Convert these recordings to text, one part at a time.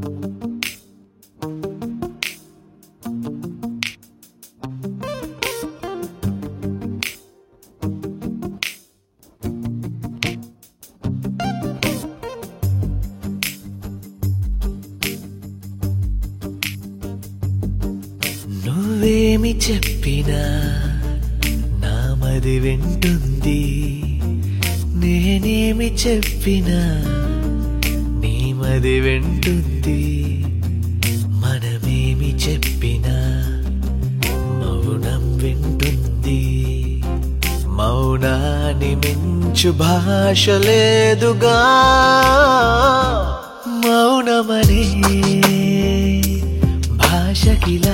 నువ్వేమి చెప్పినా నా మది వింటుంది నేనేమి చెప్పినా నీ మది వింటుంది మనమేమి చెప్పినా మౌనం వింటుంది మౌనాన్ని మించు భాష లేదుగా మౌనమనే భాషకిలా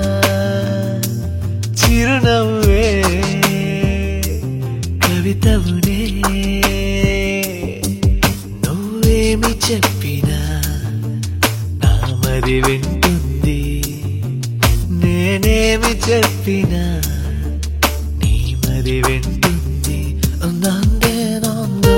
చిరునవ్వే కవితవునే నువ్వేమి చెప్పినా నా మరి వింటుంది నేనేమి చెప్పినా నీ మరి వింటుంది నందే నందో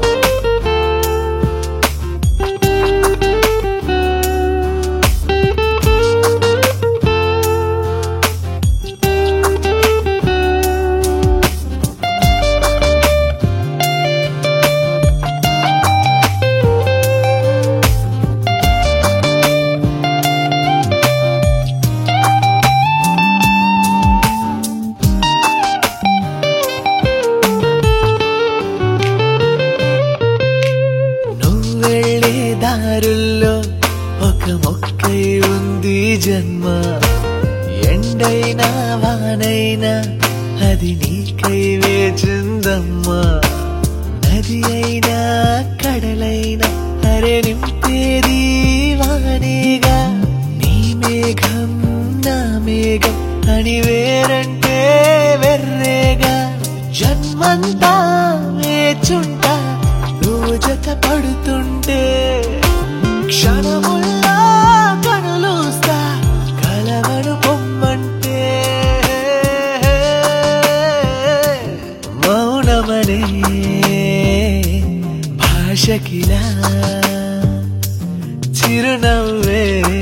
నువ్వెళ్ళే దారుల్లో ఒక మొక్కై ఉంది జన్మ ఎండైనా వానైనా అది నీకై వేచిందమ్మా నది అయినా కడలైనా అరే నింపేది వానేగా నీ మేఘం నా మేఘం అని వేరంటే వెర్రేగా జన్మంతా వేచుంటా నువ్వు జత పడుతుంటే క్షణముల్లా కనులూస్తా కలవను పొమ్మంటే మౌనమనే భాషకిలా చిరునవ్వే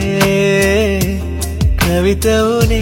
కవితవునే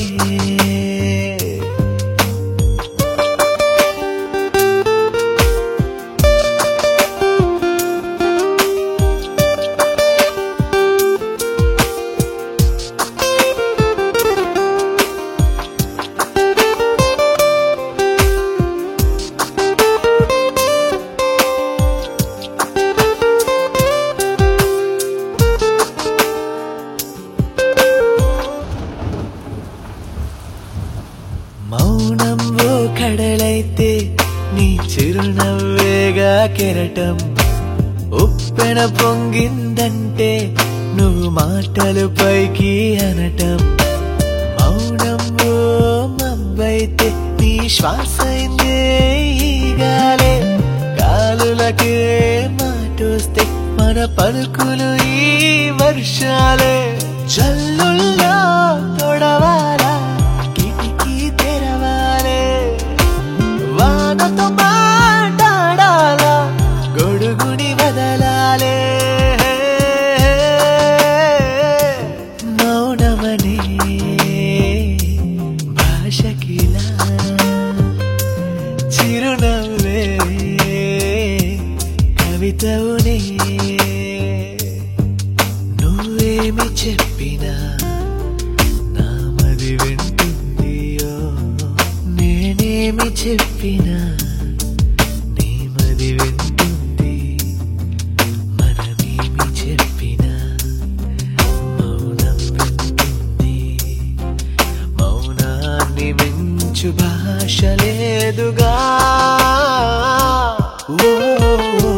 మౌనం ఓ కడలైతే నీ చిరునవ్వేగా కెరటం ఉప్పెన పొంగిందంటే నువ్వు మాటలు పైకి అనటం మౌనం ఓ మబ్బైతే నీ శ్వాసైందే ఈ గాలే గాలులకే మాటొస్తే మన పలుకులు ఈ వర్షాలే జల్లుల్లో తొడవాలా కిటికీ తెరవాలే వానతో మాట్లాడాలా గొడుగుని వదలాలే మౌనమనే భాషకిలా చిరునవ్వే కవితవునే నువ్వేమి చెప్పినా నా మది వింటుందియో నేనేమి చెప్పినా నీ మది వింటుంది మనమేమి చెప్పినా మౌనం వింటుంది మౌనాన్ని మించు భాష లేదుగా ఓ